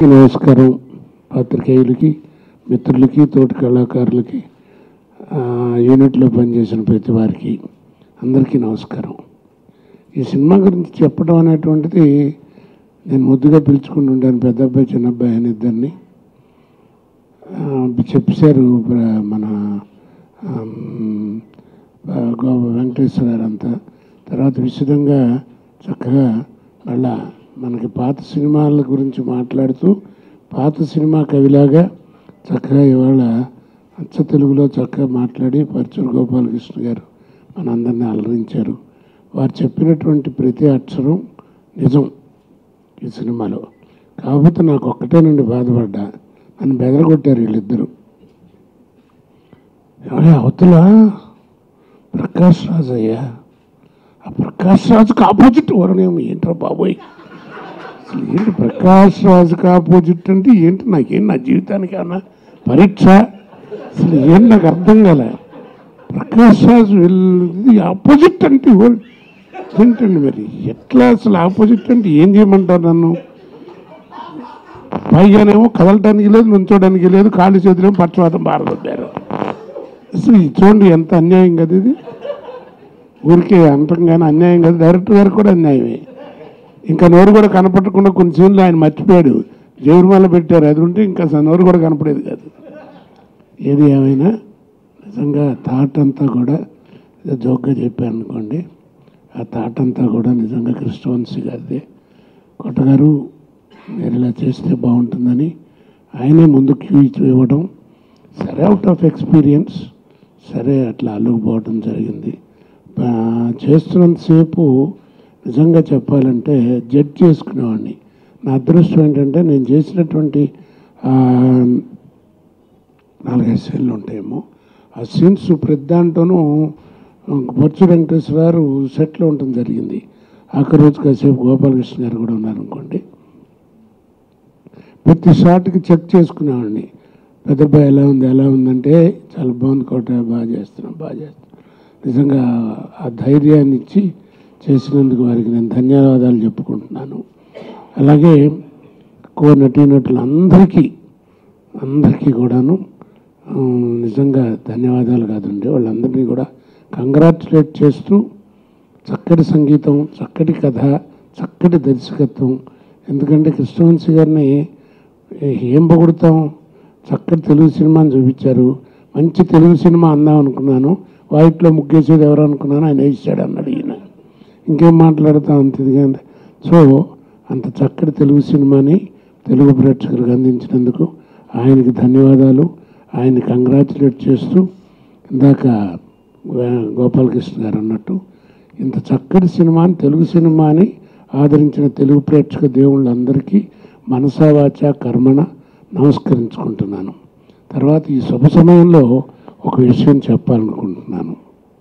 అందరికీ నమస్కారం పాత్రికేయులకి మిత్రులకి తోటి కళాకారులకి ఆ, యూనిట్లో పనిచేసిన ప్రతి వారికి అందరికీ నమస్కారం ఈ సినిమా గురించి చెప్పడం అనేటువంటిది నేను ముద్దుగా పిలుచుకుని ఉండాను పెద్ద అబ్బాయి చిన్న అబ్బాయి అని ఇద్దరిని ఆ, చెప్పారు ప్ర- మన ఆమ్, ఆ, గో- వెంకటేశ్వర గారు అంతా తర్వాత విశదంగా చక్కగా మళ్ళా మనకి పాత సినిమాల గురించి మాట్లాడుతూ పాత సినిమా కవిలాగా చక్కగా ఇవాళ అచ్చ తెలుగులో చక్కగా మాట్లాడి పరచూరు గోపాలకృష్ణ గారు మనందరినీ అలరించారు వారు చెప్పినటువంటి ప్రతి అక్షరం నిజం ఈ సినిమాలో కాకపోతే నాకు ఒక్కటేనండి బాధపడ్డా నన్ను బెదరగొట్టారు వీళ్ళిద్దరు ఎవరే అవతల ప్రకాష్ రాజ్ అయ్యా ఆ ప్రకాష్ రాజుకి ఆపోజిట్ వరణం ఏంట్రా బాబోయ్ అసలు ఏంటి ప్రకాష్ రాజుకి ఆపోజిట్ అంటే ఏంటి నాకేం నా జీవితానికి అన్న పరీక్ష అసలు ఏం నాకు అర్థం కాలే ప్రకాష్ రాజు వెళ్ళి ఆపోజిట్ అంటే ఎవరు? ఏంటండి మరి ఎట్లా అసలు ఆపోజిట్ అంటే ఏం చేయమంటారు నన్ను పైగానేమో కదలటానికి లేదు నుంచోడానికి లేదు కాళ్ళు చేతులేమో పక్షవాతం బారదొద్దారు అసలు ఇది చూడండి ఎంత అన్యాయం కదా ఇది ఊరికే అంటంగానే అన్యాయం కదా డైరెక్టర్ గారికి కూడా అన్యాయమే ఇంకా నోరు కూడా కనపడకుండా కొన్ని సీన్లు ఆయన మర్చిపోయాడు జేవురుమాల పెట్టారు అది ఉంటే ఇంకా అసలు నోరు కూడా కనపడేది కాదు ఏది ఏమైనా నిజంగా థాట్ అంతా కూడా ఏదో జోక్గా చెప్పాను అనుకోండి ఆ థాట్ అంతా కూడా నిజంగా కృష్ణవంశీ గారిదే కొట్టగారు మీరు ఇలా చేస్తే బాగుంటుందని ఆయనే ముందు క్యూ ఇచ్చి ఇవ్వడం సరే అవుట్ ఆఫ్ ఎక్స్పీరియన్స్ సరే అట్లా అల్లుకుపోవడం జరిగింది ఆ, చేస్తున్నంతసేపు నిజంగా చెప్పాలంటే జడ్జ్ చేసుకునేవాడిని నా అదృష్టం ఏంటంటే నేను చేసినటువంటి ఆ, నాలుగైదు సీన్లు ఉంటాయేమో ఆ సీన్స్ ప్రతి దాంట్లోనూ బొచ్చు వెంకటేశ్వర గారు సెట్లో ఉండటం జరిగింది ఆఖరి రోజు కాసేపు గోపాలకృష్ణ గారు కూడా ఉన్నారనుకోండి ప్రతి షాట్కి చెక్ చేసుకునేవాడిని పెద్దబ్బాయి ఎలా ఉంది ఎలా ఉందంటే చాలా బాగుంది కోట బాగా చేస్తున్నాం బాగా చేస్తున్నాం నిజంగా ఆ ధైర్యాన్ని ఇచ్చి చేసినందుకు వారికి నేను ధన్యవాదాలు చెప్పుకుంటున్నాను అలాగే కో నటీనటులు అందరికీ అందరికీ కూడాను ఆ, నిజంగా ధన్యవాదాలు కాదండి వాళ్ళందరినీ కూడా కంగ్రాచులేట్ చేస్తూ చక్కటి సంగీతం చక్కటి కథ చక్కటి దర్శకత్వం ఎందుకంటే కృష్ణవంశీ గారిని ఏం పొగుడుతాం చక్కటి తెలుగు సినిమాని చూపించారు మంచి తెలుగు సినిమా అందాం అనుకున్నాను వైట్లో ముగ్గేసేది ఎవరు అనుకున్నాను ఆయన వేసాడు అన్నాడు ఈయన ఇంకేం మాట్లాడతాం అంత ఇదిగా సో అంత చక్కటి తెలుగు సినిమాని తెలుగు ప్రేక్షకులకు అందించినందుకు ఆయనకి ధన్యవాదాలు ఆయన్ని కంగ్రాచులేట్ చేస్తూ ఇందాక వే- గోపాలకృష్ణ గారు అన్నట్టు ఇంత చక్కటి సినిమాని తెలుగు సినిమాని ఆదరించిన తెలుగు ప్రేక్షక దేవుళ్ళందరికీ మనసా వాచ కర్మణ నమస్కరించుకుంటున్నాను తర్వాత ఈ శుభ సమయంలో ఒక విషయం చెప్పాలనుకుంటున్నాను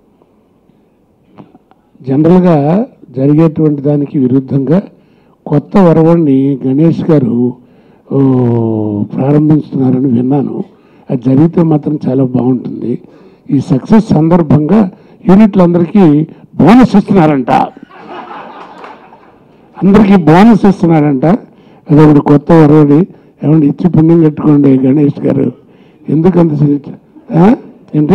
జనరల్గా జరిగేటువంటి దానికి విరుద్ధంగా కొత్త వరవడిని గణేష్ గారు ఓ, ప్రారంభిస్తున్నారని విన్నాను అది జరిగితే మాత్రం చాలా బాగుంటుంది ఈ సక్సెస్ సందర్భంగా యూనిట్లందరికీ బోనస్ ఇస్తున్నారంట అందరికీ బోనస్ ఇస్తున్నారంట అదొకటి కొత్త వరవడి ఏమంటే ఇచ్చి పుణ్యం కట్టుకోండి గణేష్ గారు ఎందుకంత సి- ఆ? ఏంటి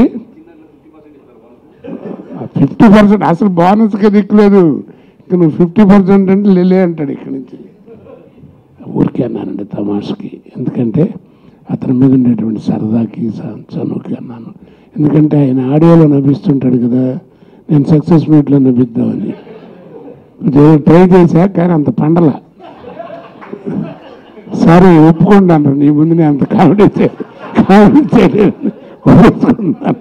ఫిఫ్టీ పర్సెంట్ అసలు బోనస్కి దిక్కులేదు ఇక నువ్వు ఫిఫ్టీ పర్సెంట్ అంటే లేలే అంటాడు ఇక్కడి నుంచి ఊరికే అన్నానండి తమాషకి ఎందుకంటే అతని మీద ఉండేటువంటి సరదాకి స- చనువుకి అన్నాను ఎందుకంటే ఆయన ఆడియోలో నవ్విస్తుంటాడు కదా నేను సక్సెస్ మీట్లో నవ్విద్దామని కొంచెం ట్రై చేశా కానీ అంత పండల సరే ఒప్పుకుంటాను నీ ముందు నేను అంత కామెడీ చే కామెడీ చేయలేదు ఒప్పుకున్నాను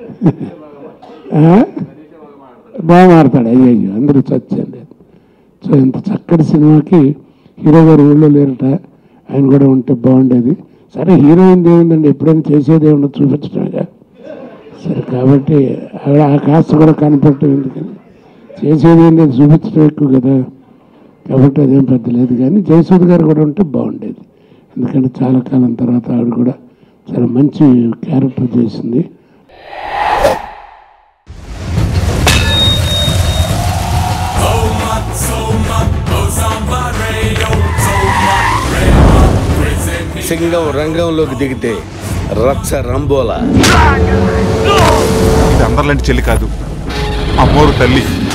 ఆ? బాగా మాడతాడు అయ్యో అయ్యో అందరూ చచ్చండి సో ఇంత చక్కటి సినిమాకి హీరో గారు ఊళ్ళో లేరట ఆయన కూడా ఉంటే బాగుండేది సరే హీరోయిన్ ఏముందండి ఎప్పుడైనా చేసేది ఏమన్నా చూపించడమేగా సరే కాబట్టి ఆవిడ ఆ కాస్త కూడా కనపడటం ఎందుకని చేసేది ఏం లేదు చూపించడం ఎక్కువ కదా కాబట్టి అదేం పెద్ద లేదు కానీ జయసూద్ గారు కూడా ఉంటే బాగుండేది ఎందుకంటే చాలా కాలం తర్వాత ఆవిడ కూడా చాలా మంచి క్యారెక్టర్ చేసింది Soma, Soma, Osama Radio, Soma, Radio. Singam రంగంలోకి దిగితే రచ్చ రంబోలా ఇది అందరిలాంటి చెల్లి కాదు అమ్మోరు తల్లి